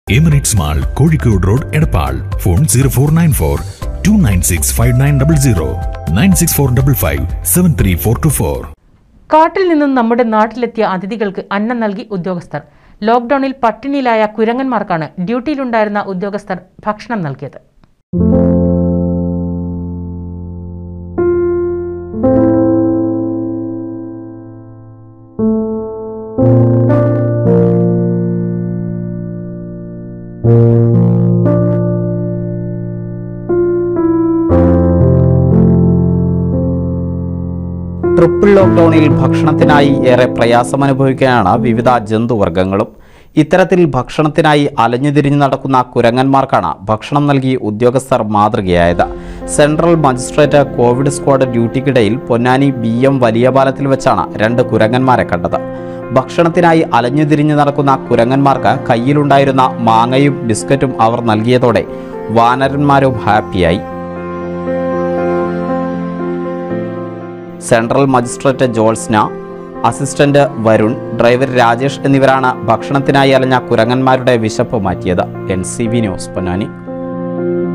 Emirates mall Kozhikode road Edappal phone zero four nine four two nine six five nine double zero nine six four double five seven three four two four കാട്ടിൽ നിന്നും നമ്മുടെ നാട്ടിലെത്തിയ അതിഥികൾക്ക് അന്നം നൽകി ഉദ്യോഗസ്ഥർ ലോക്ഡൌണിൽ പട്ടിണിയിലായ കുരങ്ങന്മാർക്കാണ് ഡ്യൂട്ടിയിലുണ്ടായിരുന്ന ഉദ്യോഗസ്ഥർ ഭക്ഷണം നൽകിയത് ട്രിപ്പിൾ ലോക്ക്ഡൌണിൽ ഭക്ഷണത്തിനായി ഏറെ പ്രയാസമനുഭവിക്കുകയാണ് വിവിധ ജന്തുവർഗ്ഗങ്ങളും ഇത്തരത്തിൽ ഭക്ഷണത്തിനായി അലഞ്ഞുതിരിഞ്ഞു നടക്കുന്ന കുരങ്ങന്മാർക്കാണ് ഭക്ഷണം നൽകി ഉദ്യോഗസ്ഥർ മാതൃകയായത് സെൻട്രൽ മജിസ്ട്രേറ്റ് കോവിഡ് സ്ക്വാഡ് ഡ്യൂട്ടിക്കിടയിൽ പൊന്നാനി ബി എം വലിയ പാലത്തിൽ വെച്ചാണ് രണ്ട് കുരങ്ങന്മാരെ കണ്ടത് ഭക്ഷണത്തിനായി അലഞ്ഞുതിരിഞ്ഞു നടക്കുന്ന കുരങ്ങന്മാർക്ക് കയ്യിലുണ്ടായിരുന്ന മാങ്ങയും ബിസ്ക്കറ്റും അവർ നൽകിയതോടെ വാനരന്മാരും ഹാപ്പിയായി central magistrate Jolsna assistant Varun driver Rajesh എന്നിവരാണ് ഭക്ഷണത്തിനായി അലഞ്ഞ കുരങ്ങന്മാരുടെ വിശപ്പ് മാറ്റിയത് N C B news Ponnani